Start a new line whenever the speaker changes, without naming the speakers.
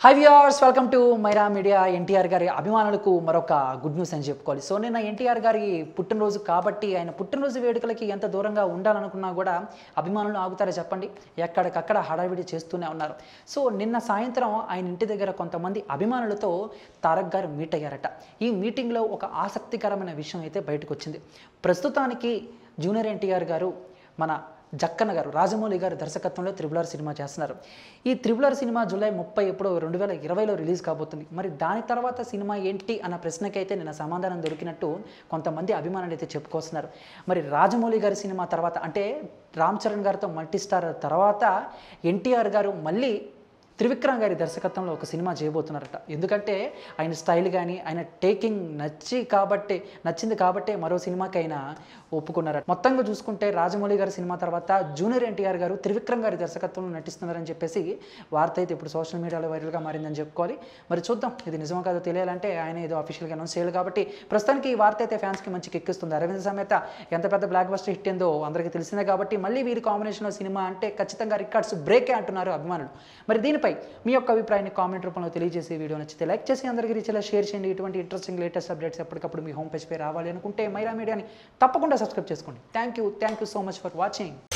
high viewers welcome to Myra media NTR గారి అభిమానులకు మరొక గుడ్ న్యూస్ అని చెప్పుకోవాలి సో నిన్న ఎన్టీఆర్ గారి పుట్టినరోజు కాబట్టి ఆయన పుట్టినరోజు వేడుకలకి ఎంత దూరంగా ఉండాలనుకున్నా కూడా అభిమానులు ఆగుతారో చెప్పండి ఎక్కడికక్కడ హడావిడి చేస్తూనే ఉన్నారు సో నిన్న సాయంత్రం ఆయన ఇంటి దగ్గర కొంతమంది అభిమానులతో తారక్ గారు మీట్ అయ్యారట ఈ మీటింగ్లో ఒక ఆసక్తికరమైన విషయం అయితే బయటకు వచ్చింది ప్రస్తుతానికి జూనియర్ ఎన్టీఆర్ గారు మన జక్కన్న గారు రాజమౌళి గారి దర్శకత్వంలో త్రిబులర్ సినిమా చేస్తున్నారు ఈ త్రిబులర్ సినిమా జూలై ముప్పై ఎప్పుడో రెండు వేల ఇరవైలో రిలీజ్ కాబోతుంది మరి దాని తర్వాత సినిమా ఏంటి అన్న ప్రశ్నకైతే నిన్న సమాధానం దొరికినట్టు కొంతమంది అభిమానులు అయితే చెప్పుకొస్తున్నారు మరి రాజమౌళి గారి సినిమా తర్వాత అంటే రామ్ చరణ్ గారితో మల్టీ స్టార్ తర్వాత ఎన్టీఆర్ గారు మళ్ళీ త్రివిక్రమ్ గారి దర్శకత్వంలో ఒక సినిమా చేయబోతున్నారట ఎందుకంటే ఆయన స్టైల్ కానీ ఆయన టేకింగ్ నచ్చి కాబట్టి నచ్చింది కాబట్టే మరో సినిమాకి ఆయన ఒప్పుకున్నారట మొత్తంగా చూసుకుంటే రాజమౌళి గారి సినిమా తర్వాత జూనియర్ ఎన్టీఆర్ గారు త్రివిక్రమ్ గారి దర్శకత్వంలో నటిస్తున్నారని చెప్పేసి వార్త అయితే ఇప్పుడు సోషల్ మీడియాలో వైరల్గా మారిందని చెప్పుకోవాలి మరి చూద్దాం ఇది నిజమో కాదో తెలియాలంటే ఆయన ఏదో అఫీషియల్గా అనౌన్స్ చేయాలి కాబట్టి ప్రస్తుతానికి ఈ వార్త అయితే ఫ్యాన్స్కి మంచి కిక్కిస్తుంది అరవింద్ సమేత ఎంత పెద్ద బ్లాక్ బస్టర్ హిట్ ఏందో అందరికీ తెలిసిందే కాబట్టి మళ్ళీ వీరి కాంబినేషన్లో సినిమా అంటే ఖచ్చితంగా రికార్డ్స్ బ్రేకే అంటున్నారు అభిమానులు మరి దీనిపై మీ యొక్క అభిప్రాయాన్ని కామెంట్ రూపంలో తెలియజేసి వీడియో నచ్చితే లైక్ చేసి అందరికీ రీచ్లా షేర్ చేయండి ఇటువంటి ఇంట్రెస్టింగ్ లేటెస్ట్ అప్డేట్స్ ఎప్పటికప్పుడు మీ హోమ్ పేజ్ పై రావాలి అనుకుంటే మైరా మీడియాని తప్పకుండా సబ్స్క్రైబ్ చేసుకోండి thank you thank you so much for watching